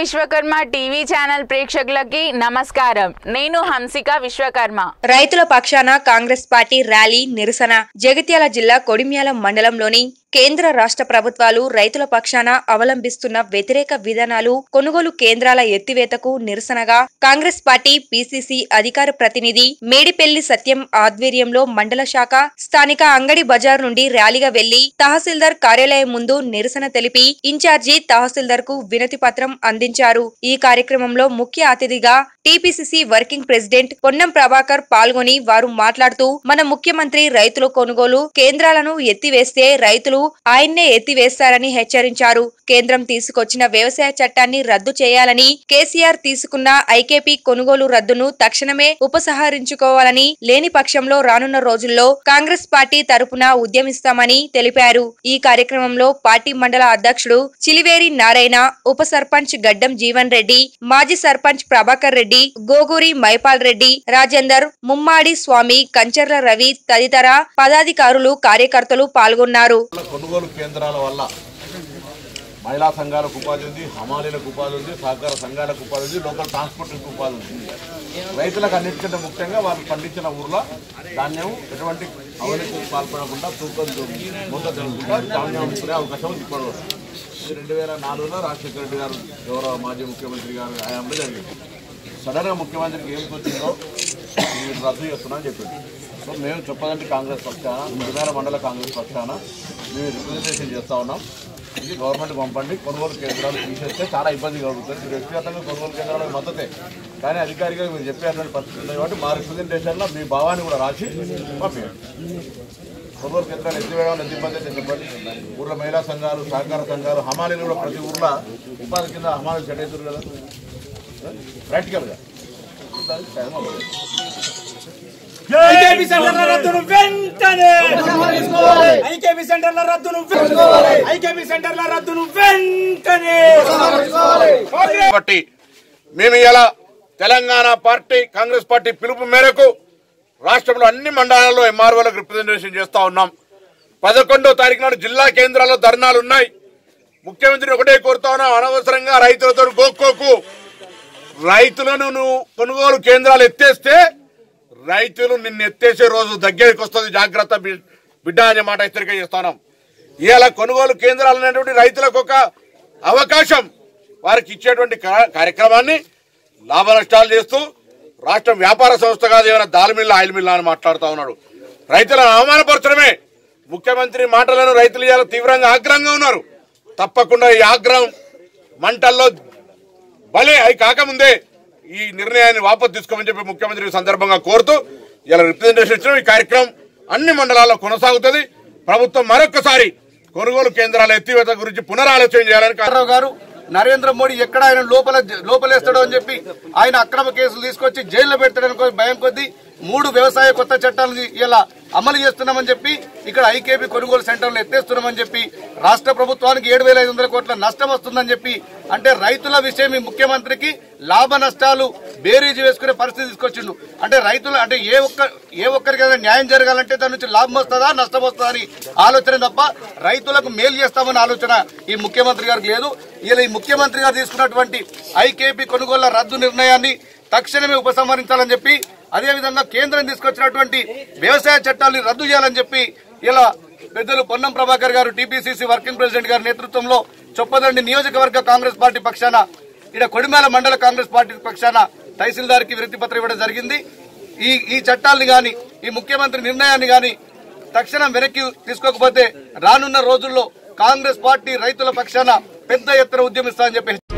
Vishwakarma TV channel ప్రేక్షకులకి నమస్కారం నేను హంసిక విశ్వకర్మ రైతుల పక్షాన కాంగ్రెస్ పార్టీ ర్యాలీ నిరసన జగిత్యాల జిల్లా కొడిమ్యాల మండలంలోని కేంద్ర రాష్ట్ర ప్రభుత్వాలు రైతుల పక్షాన అవలంబిస్తున్న వ్యతిరేక విధానాలు కొనుగోలు కేంద్రాల ఎత్తివేతకు నిరసనగా కాంగ్రెస్ పార్టీ పీసీసీ అధికార ప్రతినిధి మేడిపెల్లి సత్యం ఆధ్వర్యంలో మండల శాఖ స్థానిక అంగడి బజార్ నుండి ర్యాలీగా వెళ్లి తహసీల్దార్ కార్యాలయం ముందు నిరసన తెలిపి ఇన్ఛార్జి తహసీల్దార్ కు వినతి పత్రం అందించారు ఈ కార్యక్రమంలో ముఖ్య అతిథిగా TPCC working president Ponnam Prabhakar పాల్గొని వారు మాట్లాడుతూ మన ముఖ్యమంత్రి రైతుల కొనుగోలు కేంద్రాలను ఎత్తివేస్తే రైతులు ఆయన్నే ఎత్తివేస్తారని హెచ్చరించారు కేంద్రం తీసుకొచ్చిన వ్యవసాయ చట్టాన్ని రద్దు చేయాలని కేసీఆర్ తీసుకున్న ఐకేపీ కొనుగోలు రద్దును తక్షణమే ఉపసంహరించుకోవాలని లేని పక్షంలో రానున్న రోజుల్లో కాంగ్రెస్ పార్టీ తరపున ఉద్యమిస్తామని తెలిపారు ఈ కార్యక్రమంలో పార్టీ మండల అధ్యక్షుడు చిలివేరి నారాయణ ఉప సర్పంచ్ గడ్డం జీవన్ రెడ్డి మాజీ సర్పంచ్ ప్రభాకర్ రెడ్డి గోగూరి మైపాల్ రెడ్డి రాజేందర్ ముమ్మాడి స్వామి కంచర్ల రవి తదితర పదాధికారులు కార్యకర్తలు పాల్గొన్నారు కొనుగోలు కేంద్రాల వల్ల మహిళా సంఘాలకు ఉపాధి ఉంది హమాలీలకు ఉపాధి ఉంది సహకార సంఘాలకు ఉపాధి ఉంది లోకల్ ట్రాన్స్పోర్ట్కి ఉపాధి ఉంది రైతులకు అన్నిటికంటే ముఖ్యంగా వాళ్ళు పండించిన ఊర్లో ధాన్యం ఎటువంటి అవినీతికి పాల్పడకుండా తూకం మూత జరుగుతుందా ధాన్యం అమ్ముకునే అవకాశం ఉంది ఇప్పుడు ఇది రెండు వేల నాలుగులో రాజశేఖర రెడ్డి గారు గౌరవ మాజీ ముఖ్యమంత్రి గారు హయాంలో జరిగింది సడన్గా ముఖ్యమంత్రికి ఏం వచ్చిందో మీరు రద్దు చేస్తున్నా అని చెప్పింది సో మేము చెప్పదంటే కాంగ్రెస్ పక్షాన ముదిమేర మండల కాంగ్రెస్ పక్షాన మేము రిప్రజెంటేషన్ చేస్తా ఉన్నాం ఇది గవర్నమెంట్ పంపండి కొనుగోలు కేంద్రాలు తీసేస్తే చాలా ఇబ్బంది కలుగుతుంది మీరు వ్యక్తిగతంగా కొనుగోలు కేంద్రాలకు మద్దతే కానీ అధికారిగా మీరు చెప్పేటువంటి పరిస్థితి ఉంది కాబట్టి మా రిప్రజెంటేషన్లో మీ భావాన్ని కూడా రాసి పంపించండి కొనుగోలు కేంద్రాలు ఎత్తివేయడం ఎంత ఇబ్బంది అయితే చెప్పండి ఊర్లో మహిళా సంఘాలు సహకార సంఘాలు హమాలీలు కూడా ప్రతి ఊర్లో ఉపాధి కింద హమాలీలు సెట్ అవుతారు కదా ప్రాక్టికల్గా దానికి టైం అవ్వలేదు ఐకేపీ సెంటర్ల రద్దును వెంటనే ఐకేపీ సెంటర్ల రద్దును ఐకేపీ సెంటర్ల రద్దును వెంటనే కాబట్టి మేము ఇలా తెలంగాణ పార్టీ కాంగ్రెస్ పార్టీ పిలుపు మేరకు రాష్ట్రంలో అన్ని మండలాల్లో ఎంఆర్ఓలకు రిప్రజెంటేషన్ చేస్తా ఉన్నాం పదకొండో తారీఖు నాడు జిల్లా కేంద్రాల్లో ధర్నాలు ఉన్నాయి ముఖ్యమంత్రి ఒకటే కోరుతా ఉన్నాం అనవసరంగా రైతులతో గోక్కోకు రైతులను నువ్వు కొనుగోలు కేంద్రాలు ఎత్తేస్తే రైతులు నిన్ను ఎత్తేసే రోజు దగ్గరికి వస్తుంది జాగ్రత్త బి- బిడ్డ అనే మాట హెచ్చరిక చేస్తున్నాం ఇలా కొనుగోలు కేంద్రాలు అనేటువంటి రైతులకు ఒక అవకాశం వారికి ఇచ్చేటువంటి కా- కార్యక్రమాన్ని లాభ నష్టాలు చేస్తూ రాష్ట్రం వ్యాపార సంస్థ కాదు ఏమైనా దాల్ మిల్ల ఆయిల్ మిల్ల అని మాట్లాడుతా ఉన్నాడు రైతులను అవమానపరచడమే ముఖ్యమంత్రి మాటలను రైతులు ఇవాళ తీవ్రంగా ఆగ్రహంగా ఉన్నారు తప్పకుండా ఈ ఆగ్రహం మంటల్లో భలే అవి కాకముందే ఈ నిర్ణయాన్ని వాపసు తీసుకోమని చెప్పి ముఖ్యమంత్రి ఈ సందర్భంగా కోరుతూ ఇలా రిప్రజెంటేషన్ ఇచ్చిన ఈ కార్యక్రమం అన్ని మండలాల్లో కొనసాగుతుంది ప్రభుత్వం మరొకసారి కొనుగోలు కేంద్రాల ఎత్తివేత గురించి పునరాలోచన చేయాలని రావు గారు నరేంద్ర మోడీ ఎక్కడ ఆయన లోపల లోపలేస్తాడో అని చెప్పి ఆయన అక్రమ కేసులు తీసుకొచ్చి జైల్లో పెడతాడని కొ- భయం కొద్దీ మూడు వ్యవసాయ కొత్త చట్టాలను ఇలా అమలు చేస్తున్నామని చెప్పి ఇక్కడ ఐకేపీ కొనుగోలు సెంటర్లు ఎత్తేస్తున్నామని చెప్పి రాష్ట్ర ప్రభుత్వానికి ఏడు వేల ఐదు వందల కోట్ల నష్టం వస్తుందని చెప్పి అంటే రైతుల విషయం ఈ ముఖ్యమంత్రికి లాభ నష్టాలు బేరీజు వేసుకునే పరిస్థితి తీసుకొచ్చిండు అంటే రైతులు అంటే ఏ ఒక్క ఏ ఒక్కరికైనా న్యాయం జరగాలంటే దాని నుంచి లాభం వస్తుందా నష్టం వస్తుందా అని ఆలోచన తప్ప రైతులకు మేలు చేస్తామని ఆలోచన ఈ ముఖ్యమంత్రి గారికి లేదు ఇలా ఈ ముఖ్యమంత్రి గారు తీసుకున్నటువంటి ఐకేపీ కొనుగోళ్ల రద్దు నిర్ణయాన్ని తక్షణమే ఉపసంహరించాలని చెప్పి అదేవిధంగా కేంద్రం తీసుకొచ్చినటువంటి వ్యవసాయ చట్టాలను రద్దు చేయాలని చెప్పి ఇలా పెద్దలు పొన్నం ప్రభాకర్ గారు టీపీసీసీ వర్కింగ్ ప్రెసిడెంట్ గారి నేతృత్వంలో చొప్పదండి నియోజకవర్గ కాంగ్రెస్ పార్టీ పక్షాన ఇక్కడ కొడిమేల మండల కాంగ్రెస్ పార్టీ పక్షాన తహసీల్దార్ కి వినతి పత్రం ఇవ్వడం జరిగింది ఈ ఈ చట్టాల్ని గాని ఈ ముఖ్యమంత్రి నిర్ణయాన్ని గాని తక్షణం వెనక్కి తీసుకోకపోతే రానున్న రోజుల్లో కాంగ్రెస్ పార్టీ రైతుల పక్షాన పెద్ద ఎత్తున ఉద్యమిస్తా అని చెప్పి